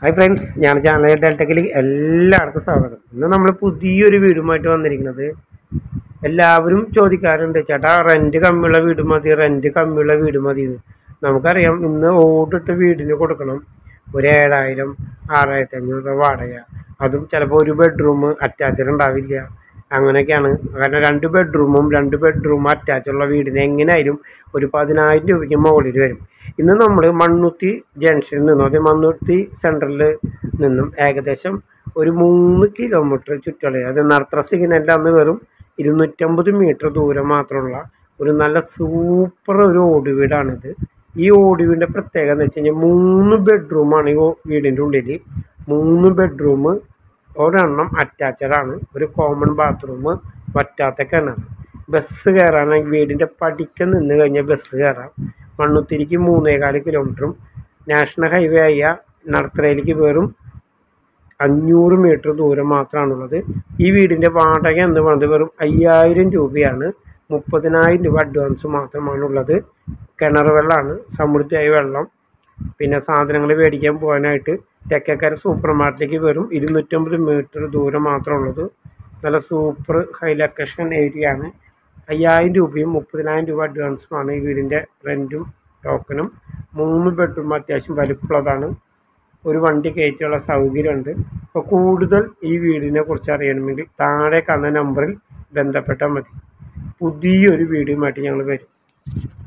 hi friends ഞാൻ channel ഡെൽറ്റക്കിൽ എല്ലാവർക്കും സ്വാഗതം ഇന്ന് നമ്മൾ പുതിയൊരു വീടുമായിട്ട് വന്നിരിക്കുന്നത് എല്ലാവരും ചോദിക്കാറുണ്ട് ചേട്ടാ റെൻറ്റ് കമ്മിയുള്ള വീട് മതി റെൻറ്റ് കമ്മിയുള്ള വീട് മതി എന്ന് നമുക്കറിയാം ഇന്ന് ഓടിട്ട വീടിന് കൊടുക്കണം ഒരു ഏഴായിരം ആറായിരത്തി അഞ്ഞൂറ് രൂപ വാടക അതും ചിലപ്പോൾ ഒരു ബെഡ്റൂം അറ്റാച്ച്ഡ് ഉണ്ടാവില്ല അങ്ങനെയൊക്കെയാണ് കാരണം രണ്ട് ബെഡ്റൂമും രണ്ട് ബെഡ്റൂം അറ്റാച്ചുള്ള വീടിന് എങ്ങനെയായാലും ഒരു പതിനായിരം രൂപയ്ക്ക് മുകളിൽ വരും ഇന്ന് നമ്മൾ മണ്ണുത്തി ജംഗ്ഷനിൽ നിന്നും അതായത് മണ്ണുത്തി സെൻറ്ററിൽ നിന്നും ഏകദേശം ഒരു മൂന്ന് കിലോമീറ്റർ ചുറ്റളവ് അത് നർത്ര സിഗ്നലിൽ അന്ന് വെറും ഇരുന്നൂറ്റമ്പത് മീറ്റർ ദൂരം മാത്രമുള്ള ഒരു നല്ല സൂപ്പർ ഒരു ഓട് വീടാണിത് ഈ ഓട് വീടിൻ്റെ പ്രത്യേകത എന്ന് വെച്ച് കഴിഞ്ഞാൽ മൂന്ന് ബെഡ്റൂമാണ് ഈ ഓ- വീടിൻ്റെ ഉള്ളിൽ മൂന്ന് ബെഡ്റൂം ഒരെണ്ണം അറ്റാച്ചഡ് ആണ് ഒരു കോമൺ ബാത്റൂം വറ്റാത്ത കിണർ ബസ് കയറാനാണെങ്കിൽ വീടിൻ്റെ പടിക്ക് നിന്ന് കഴിഞ്ഞാൽ ബസ് കയറാം മണ്ണുത്തിരിക്ക് മൂന്നേകാല് കിലോമീറ്ററും നാഷണൽ ഹൈവേ ആയ നടത്തറയിലേക്ക് വെറും അഞ്ഞൂറ് മീറ്റർ ദൂരം മാത്രമാണുള്ളത് ഈ വീടിൻ്റെ വാടക എന്ന് പറയുന്നത് വെറും അയ്യായിരം രൂപയാണ് മുപ്പതിനായിരം രൂപ അഡ്വാൻസ് മാത്രമാണുള്ളത് കിണർ വെള്ളമാണ് സമൃദ്ധിയായ വെള്ളം പിന്നെ സാധനങ്ങൾ മേടിക്കാൻ പോകാനായിട്ട് തെക്കേക്കര സൂപ്പർ മാർക്കറ്റിലേക്ക് വെറും ഇരുന്നൂറ്റമ്പത് മീറ്റർ ദൂരം മാത്രമുള്ളത് നല്ല സൂപ്പർ ഹൈ ലൊക്കേഷൻ ഏരിയ ആണ് അയ്യായിരം രൂപയും മുപ്പതിനായിരം രൂപ അഡ്വാൻസുമാണ് ഈ വീടിൻ്റെ റെൻറ്റും ടോക്കണും മൂന്ന് ബെഡ്റൂം അത്യാവശ്യം വലിപ്പമുള്ളതാണ് ഒരു വണ്ടി കയറ്റിയുള്ള സൗകര്യമുണ്ട് അപ്പോൾ കൂടുതൽ ഈ വീടിനെ കുറിച്ച് അറിയണമെങ്കിൽ താഴെ കാണുന്ന നമ്പറിൽ ബന്ധപ്പെട്ടാൽ മതി പുതിയൊരു വീഡിയോയുമായിട്ട് ഞങ്ങൾ വരും